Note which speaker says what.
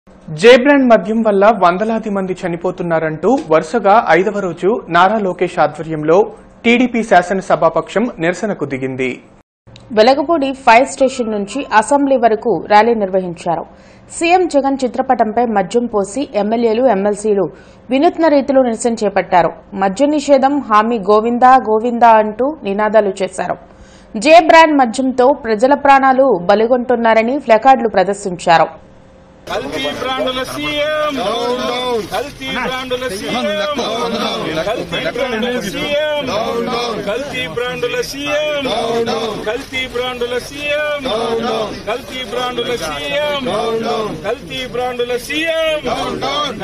Speaker 1: జే brand మద్యం వల్ల వందలాది మంది చనిపోతున్నారంటూ వరుసగా ఐదవ రోజు నారా లోకేష్ ఆధ్వర్యంలో టీడీపీ శాసనసభాపక్షం నిరసనకు దిగింది
Speaker 2: వెలగపూడి ఫైర్ స్టేషన్ నుంచి అసెంబ్లీ వరకు ర్యాలీ నిర్వహించారు సీఎం జగన్ చిత్రపటంపై మద్యం పోసి ఎమ్మెల్యేలు ఎమ్మెల్సీలు వినూత్న రీతిలో నిరసన చేపట్టారు మద్య నిషేధం హామీ గోవిందా గోవిందా అంటూ నినాదాలు చేశారు జే బ్రాండ్ మద్యంతో ప్రజల ప్రాణాలు బలిగొంటున్నారని ఫ్లెకార్డులు ప్రదర్శించారు
Speaker 3: కల్తీ బ్రాండుల సీఎం కల్తీ బ్రాండుల సీఎం కల్తీ బ్రాండుల సీఎం కల్తీ బ్రాండుల సీఎం కల్తీ బ్రాండుల సీఎం కల్తీ బ్రాండుల సీఎం కల్తీ బ్రాండుల సీఎం